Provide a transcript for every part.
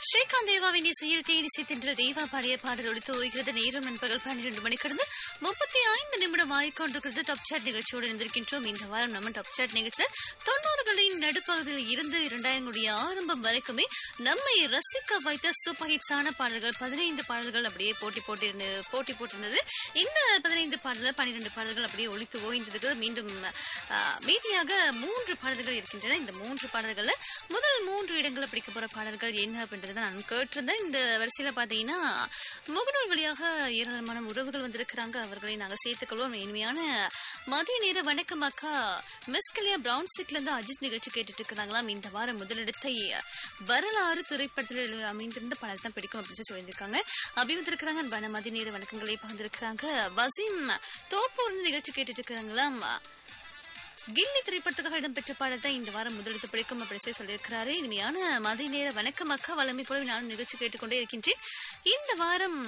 ஸ்ரீகாந்த் தேவாவின் இசையில் தேனிசை தென்றல் தேவா பாடிய பாடல் ஒழித்து ஓய்கிறது நேரம் நண்பகல் பன்னிரண்டு மணி கடந்து முப்பத்தி ஐந்து நிமிடம் ஆகிக்கொண்டிருக்கிறது டாப் சாட் நிகழ்ச்சியோடு இருந்திருக்கின்றோம் இந்த வாரம் நம்ம டாப் சாட் நிகழ்ச்சியில் தொண்ணூறுகளின் நடுப்பகுதியில் இருந்து இரண்டாயிரங்களுடைய ஆரம்பம் வரைக்குமே நம்மை ரசிக்க வைத்த சூப்பர் ஹிட்ஸான பாடல்கள் பதினைந்து பாடல்கள் அப்படியே போட்டி போட்டி போட்டி போட்டிருந்தது இந்த பதினைந்து பாடல்கள் பன்னிரெண்டு பாடல்கள் அப்படியே ஒழித்து ஓய்ந்திருக்கு மீண்டும் ஆ, மீதியாக மூன்று பாடல்கள் இருக்கின்றன இந்த மூன்று பாடல்கள்ல முதல் மூன்று இடங்களை பிடிக்க போற பாடல்கள் என்ன அப்படின்றத நான் கேட்டிருந்தேன் இந்த வரிசையில பாத்தீங்கன்னா முகநூல் வழியாக ஏராளமான உறவுகள் வந்திருக்கிறாங்க அவர்களை நாங்க சேர்த்துக்கொள்வோம் இனிமையான மதிய நேர வணக்கம் அக்கா மிஸ்கலியா பிரவுன் சீட்ல இருந்து அஜித் நிகழ்ச்சி கேட்டுட்டு இருக்கிறாங்களாம் இந்த வாரம் முதலிடத்தை வரலாறு திரைப்படத்தில் அமைந்திருந்த பாடல் தான் பிடிக்கும் அப்படின்னு சொல்லி சொல்லியிருக்காங்க அபிவந்திருக்கிறாங்க அன்பான மதிய நேர வணக்கங்களை பகிர்ந்திருக்கிறாங்க வசீம் தோப்பூர் நிகழ்ச்சி கேட்டுட்டு இருக்கிறாங்களாம் கில்லி திரைப்படத்துக்காக இடம்பெற்ற பாடல் தான் இந்த வாரம் முதலெடுத்து பிடிக்கும் அப்படி சொல்லி சொல்லியிருக்கிறாரு இனிமையான மதிய நேர வணக்கம் அக்கா வளமை போல நானும் நிகழ்ச்சி கேட்டுக்கொண்டே இருக்கின்றேன் இந்த வாரம்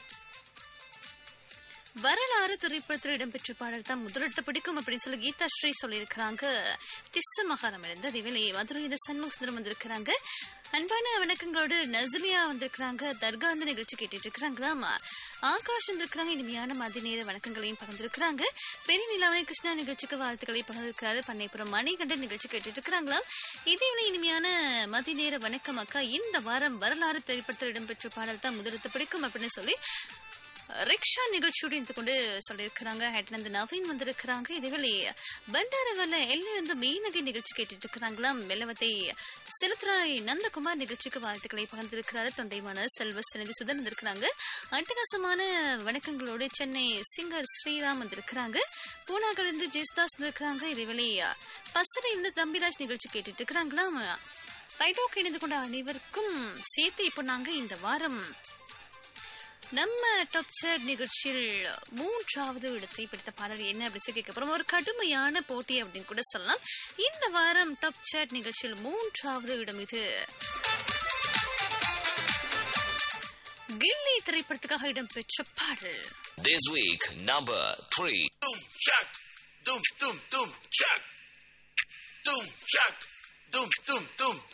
வரலாறு திரைப்படத்தில் இடம்பெற்ற பாடல் தான் முதலெடுத்து பிடிக்கும் அப்படின்னு சொல்லி கீதா ஸ்ரீ சொல்லியிருக்கிறாங்க திஸ்ஸ மகாரம் இருந்து அதேவேளை மதுரை இந்த சண்முக சுந்தரம் வந்திருக்கிறாங்க அன்பான வணக்கங்களோடு நசிலியா வந்திருக்கிறாங்க தர்கா அந்த நிகழ்ச்சி கேட்டுட்டு இருக்கிறாங்களாம் ஆகாஷ் வந்திருக்கிறாங்க இனிமையான மதிய நேர வணக்கங்களையும் பகிர்ந்திருக்கிறாங்க பெரிய நிலாவணி கிருஷ்ணா நிகழ்ச்சிக்கு வாழ்த்துக்களை பகிர்ந்திருக்கிறாரு பண்ணைப்புறம் மணிகண்டன் நிகழ்ச்சி கேட்டுட்டு இருக்கிறாங்களாம் இதேவேளை இனிமையான மதிய நேர வணக்கம் அக்கா இந்த வாரம் வரலாறு திரைப்படத்தில் இடம்பெற்ற பாடல் தான் முதலெடுத்து பிடிக்கும் அப்படின்னு சொல்லி ரிக்ஷா நிகழ்ச்சியோடு இருந்து கொண்டு சொல்லியிருக்கிறாங்க ஹெட்னந்து நவீன் வந்திருக்கிறாங்க இதேவேளை பண்டாரவல்ல எல்லிருந்து மீனகை நிகழ்ச்சி கேட்டுட்டு இருக்கிறாங்களாம் வெள்ளவத்தை செலுத்துறாய் நந்தகுமார் நிகழ்ச்சிக்கு வாழ்த்துக்களை பகிர்ந்திருக்கிறாரு தொண்டைமான செல்வ சனதி சுதன் வந்திருக்கிறாங்க அட்டகாசமான வணக்கங்களோடு சென்னை சிங்கர் ஸ்ரீராம் வந்திருக்கிறாங்க பூனாகிலிருந்து ஜெயசுதாஸ் வந்திருக்கிறாங்க இதேவேளை பசரை இந்த தம்பிராஜ் நிகழ்ச்சி கேட்டுட்டு இருக்கிறாங்களாம் ரைட்டோக்கு இணைந்து கொண்ட அனைவருக்கும் சேர்த்து இப்போ நாங்க இந்த வாரம் நம்ம டாப் சாட் நிகழ்ச்சியில் மூன்றாவது இடத்தை பிடித்த பாடல் என்ன அப்படின்னு சொல்லி கேட்க போறோம் ஒரு கடுமையான போட்டி அப்படின்னு கூட சொல்லலாம் இந்த வாரம் டாப் சாட் நிகழ்ச்சியில் மூன்றாவது இடம் இது கில்லி திரைப்படத்துக்காக இடம்பெற்ற பாடல் This week, number three. Doom shock. Doom doom doom shock. Doom shock. Doom doom doom